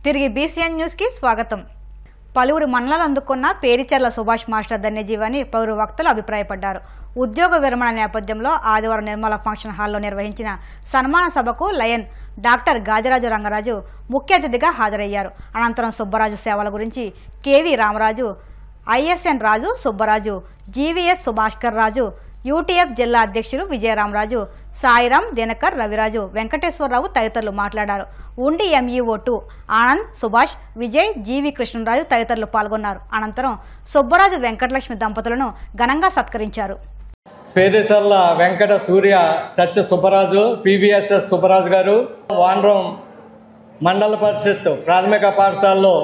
తిరిగి బీసీఎన్ న్యూస్కి స్వాగతం పలువురు మన్నలు అందుకున్న పేరిచర్ల సుభాష్ మాస్టర్ ధన్యజీవని పలువురు వక్తలు అభిప్రాయపడ్డారు ఉద్యోగ విరమణ నేపథ్యంలో ఆదివారం నిర్మల ఫంక్షన్ హాల్లో నిర్వహించిన సన్మాన సభకు లయన్ డాక్టర్ గాదిరాజు రంగరాజు ముఖ్య అతిథిగా హాజరయ్యారు అనంతరం సుబ్బరాజు సేవల గురించి KV Ramaraju ISN Raju Subbaraju GVS Subhashkar Raju UTF జిల్లా అధ్యక్షులు విజయరామరాజు సాయిరాం దినకర్ రవిరాజు వెంకటేశ్వరరావు తదితరులు మాట్లాడారు Undi MEO two Anand Subhash Vijay GV Krishnaraju తదితరులు పాల్గొన్నారు అనంతరం సుబ్బరాజు వెంకటలక్ష్మి దంపతులను ఘనంగా సత్కరించారు పేదసర్ల వెంకట సూర్య చర్చ సుబ్బరాజు పివిఎస్ఎస్ సుబ్బరాజు గారు వానరం మండల పరిషత్ ప్రాథమిక పాఠశాలలో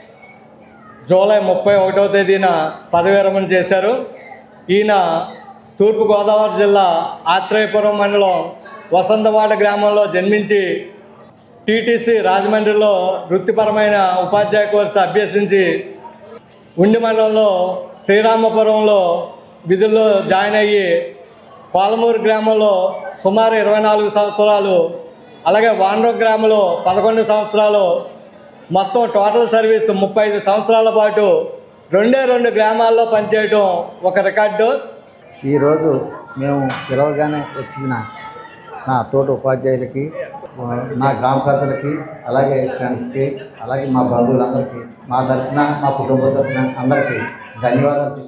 జూలై ముప్పై ఒకటవ తేదీన పదవి విరమణ చేశారు ఈయన తూర్పుగోదావరి జిల్లా ఆత్రేయపురం మండలం వసంతవాడ గ్రామంలో జన్మించి టీటీసీ రాజమండ్రిలో వృత్తిపరమైన ఉపాధ్యాయ కోర్సు అభ్యసించి ఉండి మండలంలో శ్రీరామపురంలో విధుల్లో జాయిన్ అయ్యి పాలమూరు గ్రామంలో సుమారు ఇరవై నాలుగు సంవత్సరాలు అలాగే వాండ్రో గ్రామంలో పదకొండు సంవత్సరాలు మొత్తం టోటల్ సర్వీస్ ముప్పై ఐదు సంవత్సరాల పాటు రెండే రెండు గ్రామాల్లో పనిచేయడం ఒక రికార్డు ఈరోజు మేము పిలవగానే వచ్చిన నా తోటి ఉపాధ్యాయులకి ఆ, నా గ్రామ ప్రజలకి అలాగే ఫ్రెండ్స్కి అలాగే మా బంధువులందరికీ మా తరఫున మా కుటుంబ తరఫున అందరికీ ధన్యవాదాలు తెలియజేస్తున్నాను.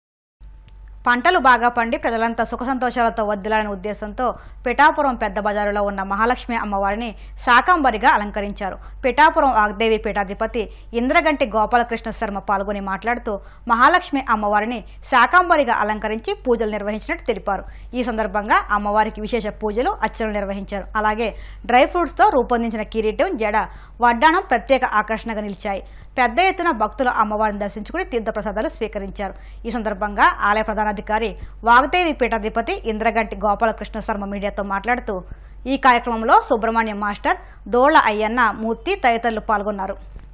పంటలు బాగా పండి ప్రజలంతా సుఖ సంతోషాలతో వద్దులనే ఉద్దేశంతో పిఠాపురం పెద్ద బజారులో ఉన్న మహాలక్ష్మి అమ్మవారిని శాకంబరిగా అలంకరించారు పిఠాపురం వాగ్దేవి పీఠాధిపతి ఇంద్రగంటి గోపాలకృష్ణ శర్మ పాల్గొని మాట్లాడుతూ మహాలక్ష్మి అమ్మవారిని శాకంబరిగా అలంకరించి పూజలు నిర్వహించినట్టు తెలిపారు ఈ సందర్భంగా అమ్మవారికి విశేష పూజలు అర్చనలు నిర్వహించారు అలాగే డ్రై ఫ్రూట్స్తో రూపొందించిన కిరీటం జడ వడ్డాణం ప్రత్యేక ఆకర్షణగా నిలిచాయి పెద్ద ఎత్తున భక్తులు అమ్మవారిని దర్శించుకుని తీర్థప్రసాదాలు స్వీకరించారు ఈ సందర్భంగా ఆలయ ప్రధానాధికారి వాగదేవి పీఠాధిపతి ఇంద్రగంటి గోపాలకృష్ణ శర్మ మీడియాతో మాట్లాడుతూ ఈ కార్యక్రమంలో సుబ్రహ్మణ్యం మాస్టర్ దోళ్ల అయ్యన్న మూర్తి తదితరులు పాల్గొన్నారు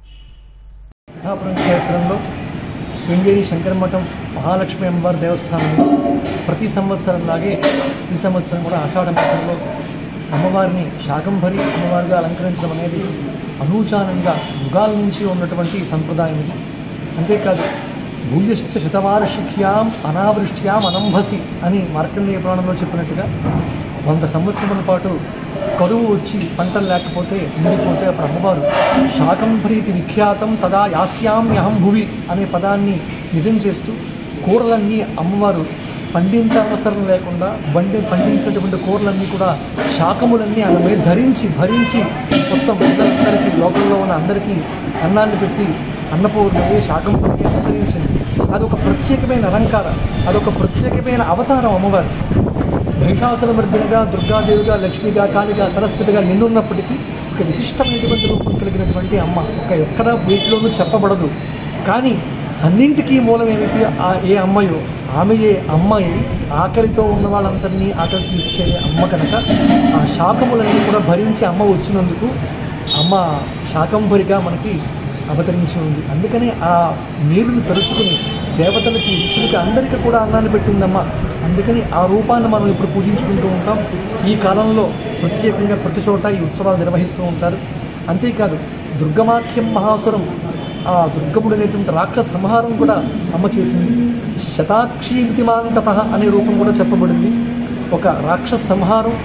పిఠాపురం క్షేత్రంలో శృంగేరి శంకరమఠం మహాలక్ష్మి అమ్మవారి దేవస్థానంలో ప్రతి సంవత్సరంలాగే ఈ సంవత్సరం కూడా ఆషాఢ మాసంలో అమ్మవారిని శాకంభరి అమ్మవారిగా అలంకరించడం అనేది అనూచానంగా యుగాల నుంచి ఉన్నటువంటి సంప్రదాయం ఇది అంతేకాదు భూయశ్చ శతవార్షిక్యాం అనావృష్ట్యాం అనంభసి అని మార్కండేయ పురాణంలో చెప్పినట్టుగా వంద సంవత్సరాల పాటు కరువు వచ్చి పంటలు లేకపోతే ఎండిపోతే అప్పుడు అమ్మవారు శాకంభరీతి విఖ్యాతం తదా యాస్యామ్యహం భువి అనే పదాన్ని నిజం చేస్తూ కూరలన్నీ అమ్మవారు పండించవసరం లేకుండా బండి పండించినటువంటి కూరలన్నీ కూడా శాకములన్నీ ఆమె మీద ధరించి భరించి మొత్తం పిల్లలందరికీ లోకంలో ఉన్న అందరికీ అన్నాన్ని పెట్టి అన్నపూర్ణమే శాకంభరి అలంకరించింది అదొక ప్రత్యేకమైన అలంకారం అదొక ప్రత్యేకమైన అవతారం అమ్మవారు మహిషాసురమర్దినిగా దుర్గాదేవిగా లక్ష్మిగా కాళిగా సరస్వతిగా నిన్నున్నప్పటికీ ఒక విశిష్టమైనటువంటి రూపం కలిగినటువంటి అమ్మ ఒక ఎక్కడ వీటిలోనూ చెప్పబడదు కానీ అన్నింటికీ మూలం ఏమిటి ఆ ఏ అమ్మయో ఆమెయే అమ్మాయి ఆకలితో ఉన్న వాళ్ళందరినీ ఆకలి తీర్చే అమ్మ కనుక ఆ శాకములన్నీ కూడా భరించి అమ్మ వచ్చినందుకు అమ్మ శాకంభరిగా మనకి అవతరించి ఉంది అందుకని ఆ నీరుని తరుచుకుని దేవతలకి ఋషులకి అందరికీ కూడా అన్నాన్ని పెట్టిందమ్మ అందుకని ఆ రూపాన్ని మనం ఇప్పుడు పూజించుకుంటూ ఉంటాం ఈ కాలంలో ప్రత్యేకంగా ప్రతి చోట ఈ ఉత్సవాలు నిర్వహిస్తూ ఉంటారు అంతేకాదు దుర్గమాఖ్యం మహాసురం ఆ దుర్గముడు అనేటువంటి రాక్షస సంహారం కూడా అమ్మ చేసింది శతాక్షి వితిమాంతత అనే రూపం కూడా చెప్పబడింది ఒక రాక్షస సంహారం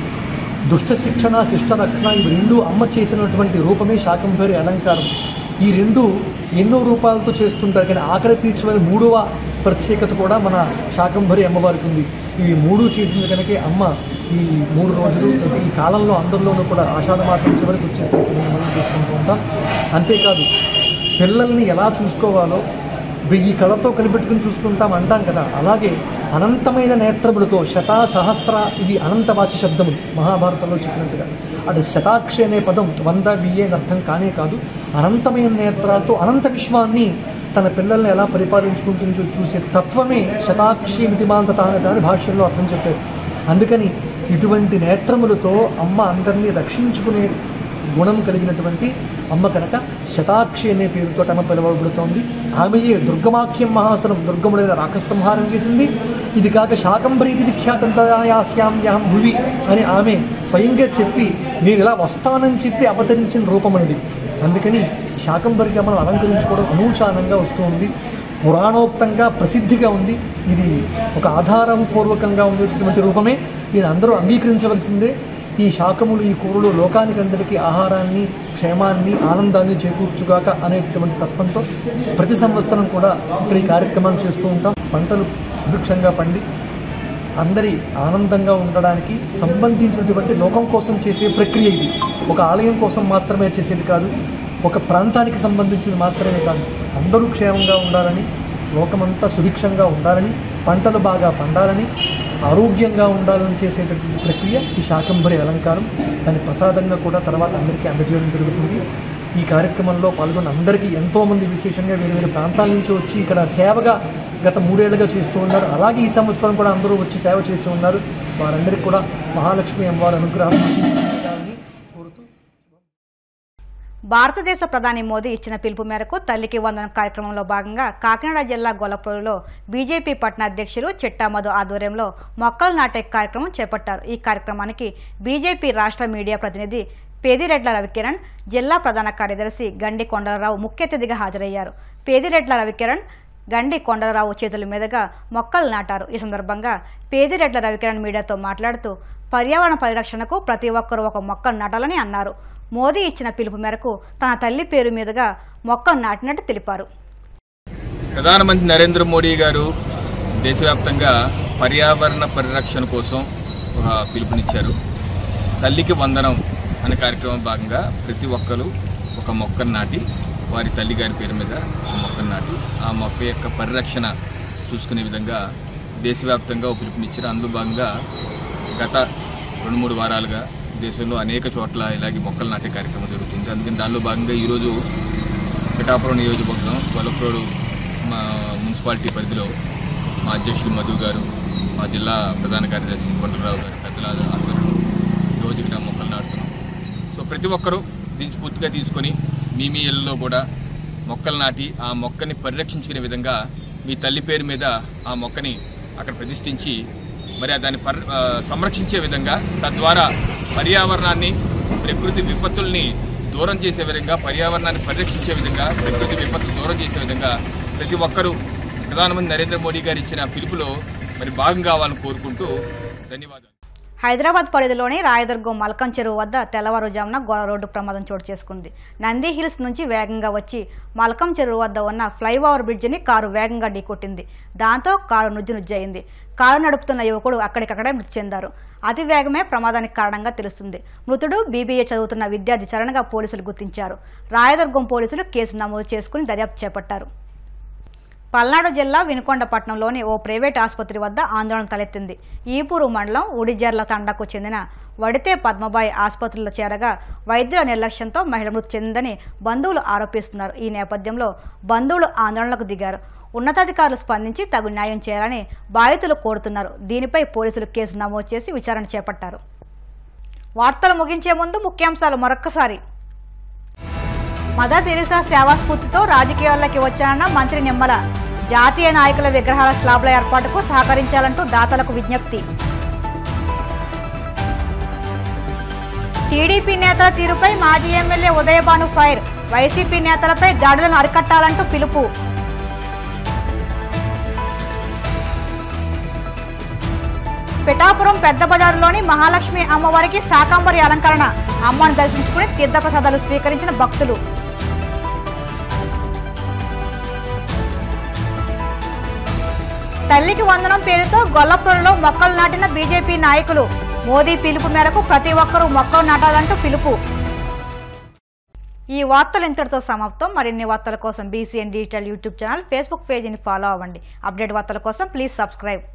దుష్ట శిక్షణ శిష్ట రక్షణ ఇవి రెండు అమ్మ చేసినటువంటి రూపమే శాకంభరి అలంకారం ఈ రెండు ఎన్నో రూపాలతో చేస్తుంటారు కానీ ఆకలి తీర్చమని మూడవ ప్రత్యేకత కూడా మన శాకంభరి అమ్మవారికి ఉంది ఇవి మూడు చేసింది కనుక అమ్మ ఈ మూడు రోజులు అయితే ఈ కాలంలో అందరిలోనూ కూడా ఆషాఢ మాసం చివరికి వచ్చేసరికి మనం చేసుకుంటూ ఉంటాం అంతేకాదు పిల్లల్ని ఎలా చూసుకోవాలో వెయ్యి కళతో కనిపెట్టుకుని చూసుకుంటాం అంటాం కదా అలాగే అనంతమైన నేత్రములతో శత సహస్ర ఇది అనంతవాచి శబ్దములు మహాభారతంలో చెప్పినట్టుగా అది శతాక్షి అనే పదం వంద వెయ్యి అని అర్థం కానే కాదు అనంతమైన నేత్రాలతో అనంత విశ్వాన్ని తన పిల్లల్ని ఎలా పరిపాలించుకుంటుందో చూసే తత్వమే శతాక్షి మితిమాంతత అనే దాని భాష్యంలో అర్థం చెప్పారు అందుకని ఇటువంటి నేత్రములతో అమ్మ అందరినీ రక్షించుకునే గుణం కలిగినటువంటి అమ్మ కనుక శతాక్షి అనే పేరుతో ఆమె పిలువబడుతోంది ఆమెయే దుర్గమాఖ్యం మహాసనం దుర్గముడైన రాక్షస సంహారం చేసింది ఇది కాక శాకంభరీతి విఖ్యాతం తయాస్యామ్యాహం భువి అని ఆమె స్వయంగా చెప్పి నేను ఇలా వస్తానని చెప్పి అవతరించిన రూపం అనేది అందుకని శాకంబరిగా మనం అలంకరించుకోవడం అనూచానంగా వస్తూ ఉంది పురాణోక్తంగా ప్రసిద్ధిగా ఉంది ఇది ఒక ఆధారపూర్వకంగా ఉండేటటువంటి రూపమే దీన్ని అందరూ అంగీకరించవలసిందే ఈ శాకములు ఈ కూరలు లోకానికి అందరికీ ఆహారాన్ని క్షేమాన్ని ఆనందాన్ని చేకూర్చుగాక అనేటటువంటి తత్వంతో ప్రతి సంవత్సరం కూడా ఇక్కడ ఈ కార్యక్రమాలు చేస్తూ ఉంటాం పంటలు సుభిక్షంగా పండి అందరి ఆనందంగా ఉండడానికి సంబంధించినటువంటి లోకం కోసం చేసే ప్రక్రియ ఇది ఒక ఆలయం కోసం మాత్రమే చేసేది కాదు ఒక ప్రాంతానికి సంబంధించింది మాత్రమే కాదు అందరూ క్షేమంగా ఉండాలని లోకమంతా సుభిక్షంగా ఉండాలని పంటలు బాగా పండాలని ఆరోగ్యంగా ఉండాలని చేసేటటువంటి ప్రక్రియ ఈ శాకంబరి అలంకారం దాని ప్రసాదంగా కూడా తర్వాత అందరికీ అందజేయడం జరుగుతుంది ఈ కార్యక్రమంలో పాల్గొన్న అందరికీ ఎంతోమంది విశేషంగా వేరు వేరు ప్రాంతాల నుంచి వచ్చి ఇక్కడ సేవగా గత మూడేళ్లుగా చేస్తూ ఉన్నారు అలాగే ఈ సంవత్సరం కూడా అందరూ వచ్చి సేవ చేస్తూ ఉన్నారు వారందరికీ కూడా మహాలక్ష్మి అమ్మవారి అనుగ్రహం ఉండాలని కోరుతూ భారతదేశ ప్రధాని మోదీ ఇచ్చిన పిలుపు మేరకు తల్లికి వందనం కార్యక్రమంలో భాగంగా కాకినాడ జిల్లా గొల్లపూరులో బీజేపీ పట్టణ అధ్యక్షులు చిట్టామధు ఆధ్వర్యంలో మొక్కలు నాటే కార్యక్రమం చేపట్టారు ఈ కార్యక్రమానికి బీజేపీ రాష్ట్ర మీడియా ప్రతినిధి పేదిరెడ్ల రవికిరణ్ జిల్లా ప్రధాన కార్యదర్శి గండి కొండలరావు ముఖ్య అతిథిగా హాజరయ్యారు పేదిరెడ్ల రవికిరణ్ గండి కొండలరావు చేతుల మీదుగా మొక్కలు నాటారు ఈ సందర్భంగా పేదిరెడ్ల రవికిరణ్ మీడియాతో మాట్లాడుతూ పర్యావరణ పరిరక్షణకు ప్రతి ఒక్కరూ ఒక మొక్కను నాటాలని అన్నారు మోదీ ఇచ్చిన పిలుపు మేరకు తన తల్లి పేరు మీదుగా మొక్కను నాటినట్టు తెలిపారు ప్రధానమంత్రి నరేంద్ర మోడీ గారు దేశవ్యాప్తంగా పర్యావరణ పరిరక్షణ కోసం ఒక పిలుపునిచ్చారు తల్లికి వందనం అనే కార్యక్రమం భాగంగా ప్రతి ఒక్కరు ఒక మొక్కను నాటి వారి తల్లి గారి పేరు మీద ఒక మొక్కను నాటి ఆ మొక్క యొక్క పరిరక్షణ చూసుకునే విధంగా దేశవ్యాప్తంగా ఒక పిలుపునిచ్చారు అందులో భాగంగా గత రెండు మూడు వారాలుగా దేశంలో అనేక చోట్ల ఇలాగే మొక్కలు నాటే కార్యక్రమం జరుగుతుంది అందుకని దానిలో భాగంగా ఈరోజు పిఠాపురం నియోజకవర్గం వలప్రోడు మా మున్సిపాలిటీ పరిధిలో మా అధ్యక్షులు మధు గారు మా జిల్లా ప్రధాన కార్యదర్శి కొండలరావు గారు పెద్దల ఆధ్వర్యంలో ఈరోజు ఇక్కడ మొక్కలు నాటుతున్నాం సో ప్రతి ఒక్కరూ దీన్ని స్ఫూర్తిగా తీసుకొని మీ మీ ఇళ్ళలో కూడా మొక్కలు నాటి ఆ మొక్కని పరిరక్షించుకునే విధంగా మీ తల్లి పేరు మీద ఆ మొక్కని అక్కడ ప్రతిష్ఠించి మరి ఆ దాన్ని పరి ఆ, సంరక్షించే విధంగా తద్వారా పర్యావరణాన్ని ప్రకృతి విపత్తుల్ని దూరం చేసే విధంగా పర్యావరణాన్ని పరిరక్షించే విధంగా ప్రకృతి విపత్తులు దూరం చేసే విధంగా ప్రతి ఒక్కరూ ప్రధానమంత్రి నరేంద్ర మోడీ గారు ఇచ్చిన పిలుపులో మరి భాగం కావాలని కోరుకుంటూ ధన్యవాదాలు హైదరాబాద్ పరిధిలోని రాయదుర్గం మల్కం చెరువు వద్ద తెల్లవారుజామున ఘోర రోడ్డు ప్రమాదం చోటు చేసుకుంది నంది హిల్స్ నుంచి వేగంగా వచ్చి మల్కం చెరువు వద్ద ఉన్న ఫ్లైఓవర్ బ్రిడ్జిని కారు వేగంగా ఢీకొట్టింది దాంతో కారు నుజ్జు నుజ్జయింది కారు నడుపుతున్న యువకుడు అక్కడికక్కడే మృతి చెందారు అతి వేగమే ప్రమాదానికి కారణంగా తెలుస్తుంది మృతుడు బీబీఏ చదువుతున్న విద్యార్థి చరణగా పోలీసులు గుర్తించారు రాయదుర్గం పోలీసులు కేసు నమోదు చేసుకుని దర్యాప్తు చేపట్టారు పల్నాడు జిల్లా వినుకొండపట్నంలోని ఓ ప్రైవేట్ ఆసుపత్రి వద్ద ఆందోళన తలెత్తింది ఈపూరు మండలం ఉడిజర్ల తండాకు చెందిన వడితే పద్మబాయి ఆసుపత్రిలో చేరగా వైద్యుల నిర్లక్ష్యంతో మహిళ మృతి చెందిందని బంధువులు ఆరోపిస్తున్నారు ఈ నేపథ్యంలో బంధువులు ఆందోళనకు దిగారు ఉన్నతాధికారులు స్పందించి తగు న్యాయం చేయాలని బాధితులు కోరుతున్నారు దీనిపై పోలీసులు కేసు నమోదు చేసి విచారణ చేపట్టారు వార్తలు ముగించే ముందు ముఖ్యాంశాలు మరొక్కసారి మదర్ తెరిసా సేవా స్ఫూర్తితో రాజకీయాల్లోకి వచ్చానన్న మంత్రి నిమ్మల జాతీయ నాయకుల విగ్రహాల స్లాబ్ల ఏర్పాటుకు సహకరించాలంటూ దాతలకు విజ్ఞప్తి టీడీపీ నేతల తీరుపై మాజీ ఎమ్మెల్యే ఉదయభాను ఫైర్ వైసీపీ నేతలపై దాడులను అరికట్టాలంటూ పిలుపు పిఠాపురం పెద్ద బజారులోని మహాలక్ష్మి అమ్మవారికి శాకాంబరి అలంకరణ అమ్మను దర్శించుకుని తీర్థప్రసాదాలు స్వీకరించిన భక్తులు తల్లికి వందనం పేరుతో గొల్లపురంలో మొక్కలు నాటిన బీజేపీ నాయకులు మోదీ పిలుపు మేరకు ప్రతి ఒక్కరూ మొక్కలు నాటాలంటూ పిలుపు ఈ వార్తలు ఇంతటితో సమాప్తం మరిన్ని వార్తల కోసం BCN digital YouTube channel Facebook పేజీని ఫాలో అవ్వండి అప్డేట్ వార్తల కోసం ప్లీజ్ సబ్స్క్రైబ్